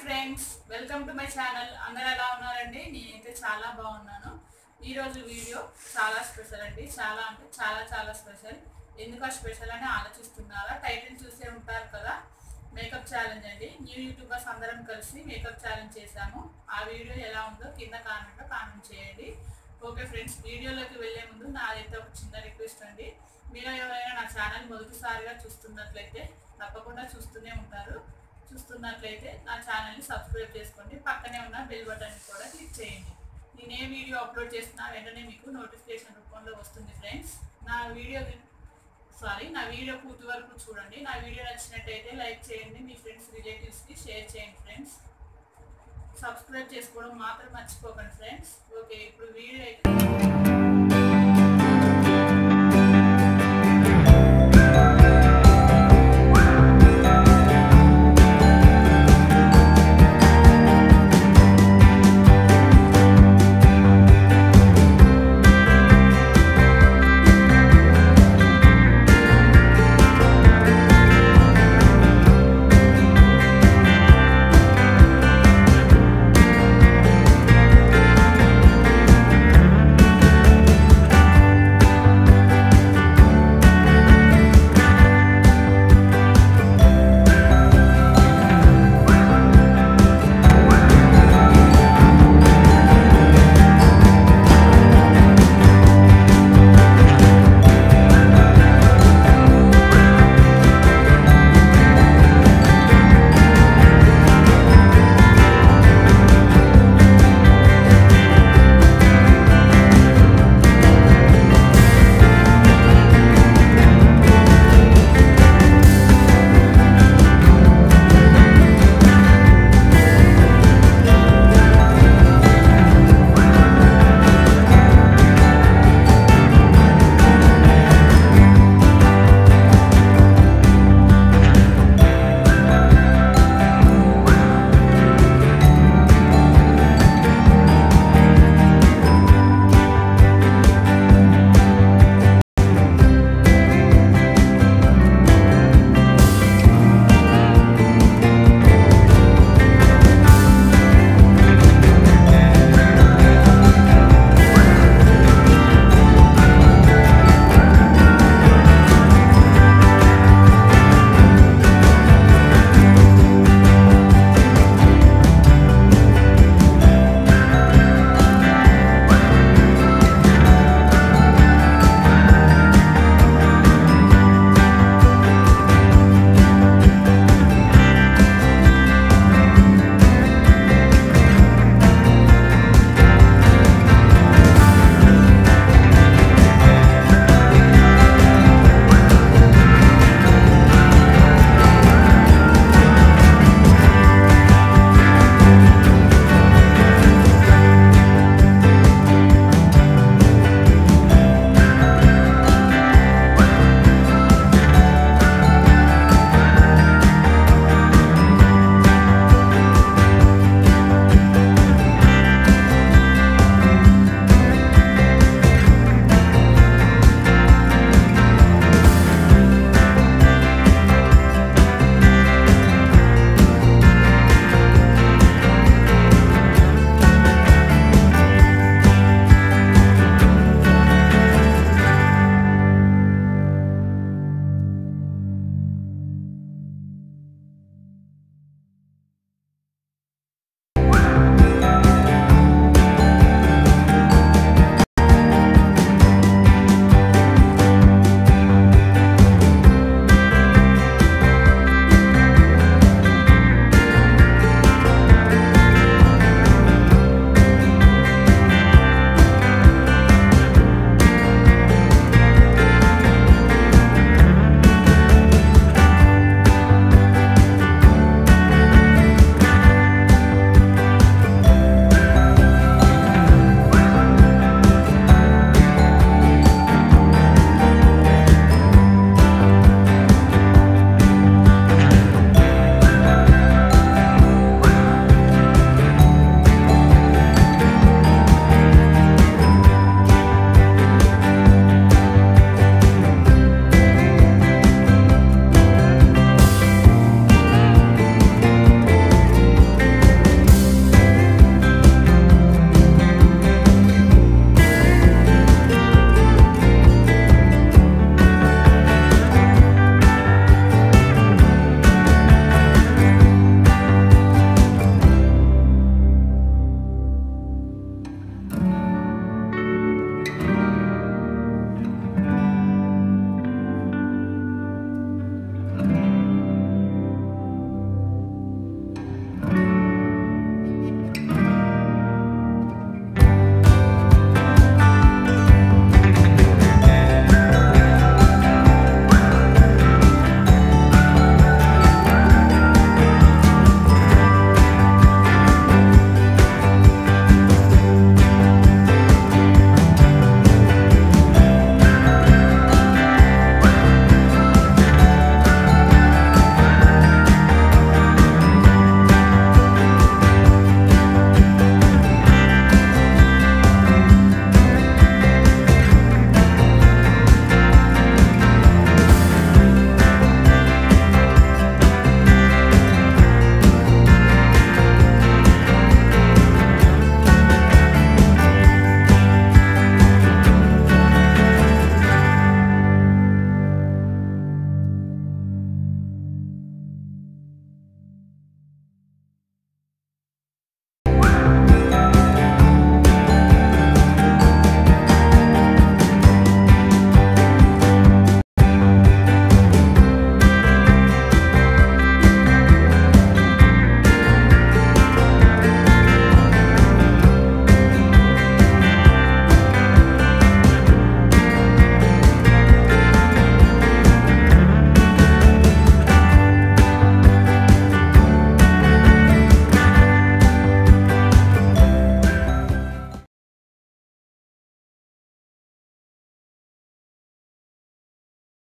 friends welcome to my channel అందరు ఎలా ఉన్నారండి నేనైతే చాలా బాగున్నాను ఈరోజు వీడియో చాలా స్పెషల్ అండి చాలా అంటే చాలా చాలా స్పెషల్ ఎందుకు ఆ స్పెషల్ అని ఆలోచిస్తున్నారా టైటిల్ చూసే ఉంటారు కదా మేకప్ ఛాలెంజ్ అండి న్యూ యూట్యూబర్స్ అందరం కలిసి మేకప్ ఛాలెంజ్ చేశాము ఆ వీడియో ఎలా ఉందో కింద కామెంట్లో కామెంట్ చేయండి ఓకే ఫ్రెండ్స్ వీడియోలోకి వెళ్ళే ముందు నాదైతే ఒక చిన్న రిక్వెస్ట్ అండి మీరు ఎవరైనా నా ఛానల్ మొదటిసారిగా చూస్తున్నట్లయితే తప్పకుండా చూస్తూనే ఉంటారు చూస్తున్నట్లయితే నా ఛానల్ని సబ్స్క్రైబ్ చేసుకోండి పక్కనే ఉన్న బెల్ బటన్ కూడా క్లిక్ చేయండి నేను ఏ వీడియో అప్లోడ్ చేసినా వెంటనే మీకు నోటిఫికేషన్ రూపంలో వస్తుంది ఫ్రెండ్స్ నా వీడియో సారీ నా వీడియో పూర్తి వరకు చూడండి నా వీడియో నచ్చినట్టయితే లైక్ చేయండి మీ ఫ్రెండ్స్ రిలేటివ్స్కి షేర్ చేయండి ఫ్రెండ్స్ సబ్స్క్రైబ్ చేసుకోవడం మాత్రం మర్చిపోకండి ఫ్రెండ్స్ ఓకే